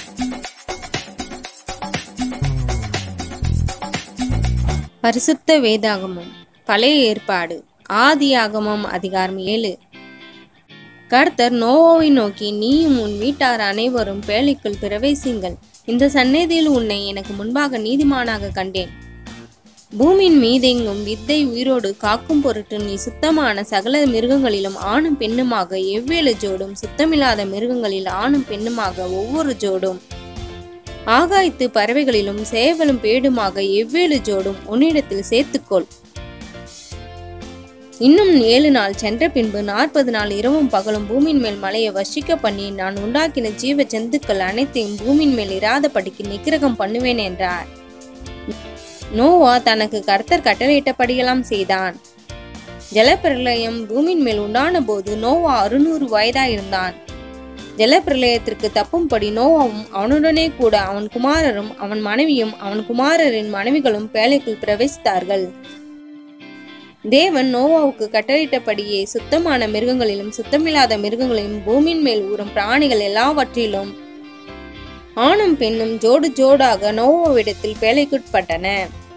பரிசுத்த வேதாகமம் பழைய ஏற்பாடு ஆதியாகமம் அதிகாரம் ஏழு கர்த்தர் நோவாவை நோக்கி நீயும் உன் வீட்டார் அனைவரும் பேழைக்குள் பிரவேசிங்கள் இந்த சந்நிதியில் உன்னை எனக்கு முன்பாக நீதிமானாக கண்டேன் பூமியின் மீதெங்கும் வித்தை உயிரோடு காக்கும் பொருட்டு நீ சுத்தமான சகல மிருகங்களிலும் ஆணும் பெண்ணுமாக எவ்வேழு ஜோடும் சுத்தமில்லாத மிருகங்களில் ஆணும் பெண்ணுமாக ஒவ்வொரு ஜோடும் ஆகாயத்து பறவைகளிலும் சேவலும் பேடுமாக எவ்வேழு ஜோடும் உன்னிடத்தில் சேர்த்துக்கொள் இன்னும் ஏழு நாள் சென்ற பின்பு நாற்பது நாள் இரவும் பகலும் பூமியின் மேல் மலையை வசிக்க பண்ணி நான் உண்டாக்கின ஜீவ ஜந்துக்கள் அனைத்தையும் பூமியின் மேல் இராதபடிக்கு நிக்கிரகம் பண்ணுவேன் என்றார் நோவா தனக்கு கர்த்தர் கட்டளையிட்டபடியெல்லாம் செய்தான் ஜலப்பிரளயம் பூமியின் மேல் உண்டான போது நோவா அறுநூறு வயதாயிருந்தான் ஜலப்பிரளயத்திற்கு தப்பும்படி நோவாவும் அவனுடனே கூட அவன் குமாரரும் அவன் மனைவியும் அவன் குமாரரின் மனைவிகளும் பேழைக்குள் பிரவேசித்தார்கள் தேவன் நோவாவுக்கு கட்டளையிட்டபடியே சுத்தமான மிருகங்களிலும் சுத்தமில்லாத மிருகங்களிலும் பூமியின் மேல் ஊறும் பிராணிகள் எல்லாவற்றிலும் ஆணும் பெண்ணும் ஜோடு ஜோடாக நோவாவிடத்தில் பேழைக்குட்பட்டன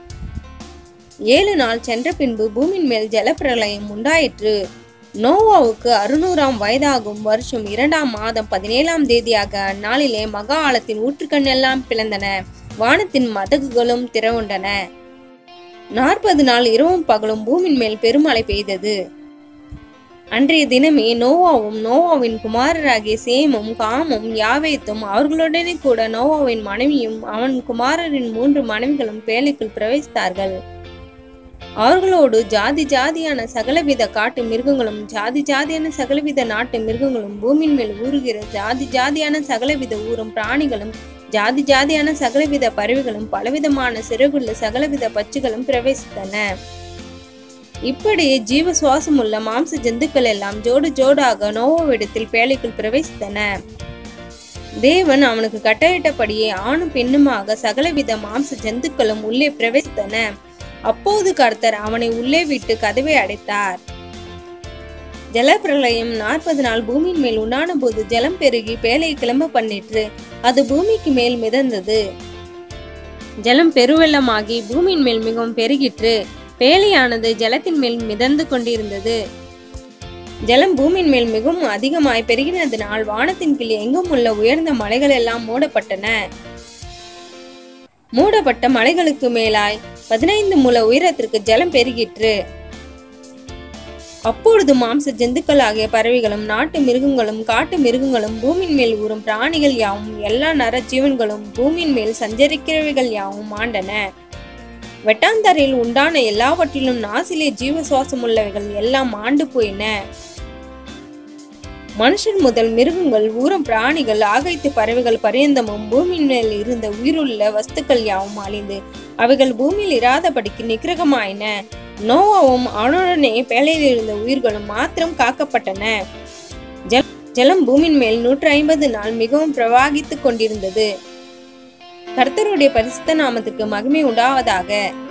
ஏழு நாள் சென்ற பின்பு பூமியின் மேல் ஜலப்பிரளயம் உண்டாயிற்று நோவாவுக்கு அறுநூறாம் வயதாகும் வருஷம் இரண்டாம் மாதம் பதினேழாம் தேதியாக அந்நாளிலே மகா ஆழத்தின் ஊற்றுக்கண் எல்லாம் பிளந்தன வானத்தின் மதகுகளும் திறவுண்டன நாற்பது நாள் இரவும் பகலும் பூமியின் மேல் பெருமழை பெய்தது அன்றைய தினமே நோவாவும் நோவாவின் குமாரராகிய சேமும் காமும் யாவேத்தும் அவர்களுடனே கூட நோவாவின் மனைவியும் அவன் குமாரரின் மூன்று மனைவிகளும் பேழைக்குள் பிரவேசித்தார்கள் அவர்களோடு ஜாதி ஜாதியான சகலவித காட்டு மிருகங்களும் ஜாதி ஜாதியான சகலவித நாட்டு மிருகங்களும் பூமியின் மேல் ஊறுகிற ஜாதி ஜாதியான சகலவித ஊரும் பிராணிகளும் ஜாதி ஜாதியான சகலவித பறவைகளும் பலவிதமான சிறகுள்ள சகலவித பச்சுகளும் பிரவேசித்தன இப்படியே ஜீவ சுவாசமுள்ள மாம்ச ஜந்துக்கள் எல்லாம் ஜோடு ஜோடாக நோவாவிடத்தில் பேழைக்குள் பிரவேசித்தன தேவன் அவனுக்கு கட்டளையிட்டபடியே ஆணும் பெண்ணுமாக சகலவித மாம்ச ஜந்துக்களும் உள்ளே பிரவேசித்தன அப்போது கர்த்தர் அவனை உள்ளே விட்டு கதவை அடைத்தார் ஜலப்பிரளயம் நாற்பது நாள் பூமியின் மேல் உண்டான போது ஜலம் பெருகி பேலை கிளம்ப பண்ணிற்று அது பூமிக்கு மேல் மிதந்தது ஜலம் பெருவெள்ளமாகி பூமியின் மேல் மிகவும் பெருகிற்று பேழையானது ஜலத்தின் மேல் மிதந்து கொண்டிருந்தது ஜலம் பூமியின் மேல் மிகவும் அதிகமாய் பெருகினதினால் வானத்தின் கீழ் எங்கும் உள்ள உயர்ந்த மலைகள் எல்லாம் மூடப்பட்டன மூடப்பட்ட மலைகளுக்கு மேலாய் பதினைந்து முழ உயரத்திற்கு ஜலம் பெருகிற்று அப்பொழுது மாம்ச ஜந்துக்களாகிய பறவைகளும் நாட்டு மிருகங்களும் காட்டு மிருகங்களும் பூமியின் மேல் ஊறும் பிராணிகள் யாவும் எல்லா நர ஜீவன்களும் பூமியின் மேல் சஞ்சரிக்கிறவைகள் யாவும் ஆண்டன வெட்டாந்தரையில் உண்டான எல்லாவற்றிலும் நாசிலே ஜீவ சுவாசமுள்ளவைகள் எல்லாம் ஆண்டு போயின மனுஷன் முதல் மிருகங்கள் ஊரம் பிராணிகள் ஆகைத்து பறவைகள் பரியந்தமும் பூமியின் மேல் இருந்த உயிருள்ள வஸ்துக்கள் யாவும் அழிந்து அவைகள் பூமியில் இராதபடிக்கு நிக்கிரகமாயின நோவாவும் அவனுடனே பேழையில் இருந்த உயிர்களும் மாத்திரம் காக்கப்பட்டன ஜல் ஜலம் பூமியின் மேல் நூற்றி ஐம்பது நாள் மிகவும் பிரவாகித்துக் கொண்டிருந்தது கர்த்தருடைய பரிசுத்த நாமத்திற்கு மகிமை உண்டாவதாக